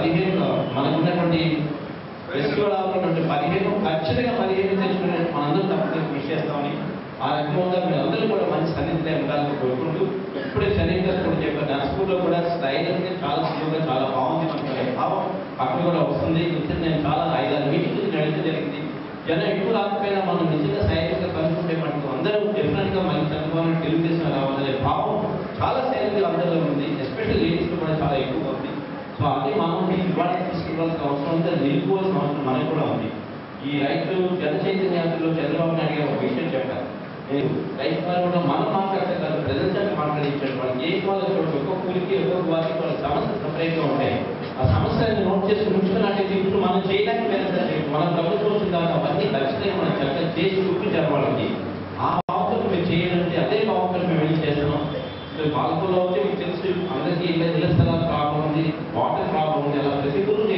పదిహేను మనకున్నటువంటి ఫెస్టివల్ ఉన్నటువంటి పదిహేను ఖచ్చితంగా పదిహేను తెచ్చుకునే మనందరం తప్పకుండా కృషి చేస్తామని ఆ రకంగా మీరు అందరూ కూడా మంచి సన్నిధిలో ఉండాలని కోరుకుంటూ ఇప్పుడే శరీరం గారు కూడా చెప్పారు నా స్కూల్లో కూడా స్టైల్ అనేది చాలా సులువుగా చాలా బాగుంది మనకి భావం అక్కడ కూడా వస్తుంది నిత్యం నేను చాలా ఐదారు మీటింగ్లు నడిచే జరిగింది జనం ఎక్కువ రాకపోయినా మనం నిజంగా సైలెంట్గా కలుసుకుంటే మనకు అందరూ డెఫినెట్గా మంచి చదువుకోవాలని తెలుగుదేశం రావాలనే భావం చాలా సైలెంట్గా అందరిలో ఉంది ఎస్పెషల్ లేడీస్లో కూడా చాలా ఎక్కువగా ఉంది సో అది మనం ఇవాళ తీసుకురావాల్సిన అవసరం ఉంది అది నిలుపుకోవాల్సిన అవసరం మనకు కూడా ఉంది ఈ రైతు జన చైతన్య యాత్రలో చంద్రబాబు నాయుడు గారు ఒక విషయం చెప్పారు నేను రైతు వారు కూడా మనం మాట్లాడితే కాదు ప్రజలతో మాట్లాడించాడు వాళ్ళకి ఏ వాళ్ళు చూడండి ఒక్కొక్క ఊరికి ఒక్కొక్క వారికి వాళ్ళ సమస్యలు సపరేట్గా ఉంటాయి ఆ సమస్యలను నోట్ చేసి ఉంచుకున్నట్టయితే ఇప్పుడు మనం చేయలేకపోయినా సరే మన ప్రభుత్వం వచ్చిన తర్వాత అవన్నీ ఖచ్చితంగా మనం చక్కగా చేసి చూపించారు వాళ్ళకి ఆ బాధ్యత మీరు చేయాలంటే అదే బాధ్యత మేము వెళ్ళి చేస్తున్నాం పాలకుల్లో వచ్చి మీకు తెలుసు అందరికీ ఇళ్ళ ఇళ్ళ స్థలాలు ప్రాబ్లం ఉంది వాటర్ ప్రాబ్లం ఉంది అలా ప్రతి ఊరు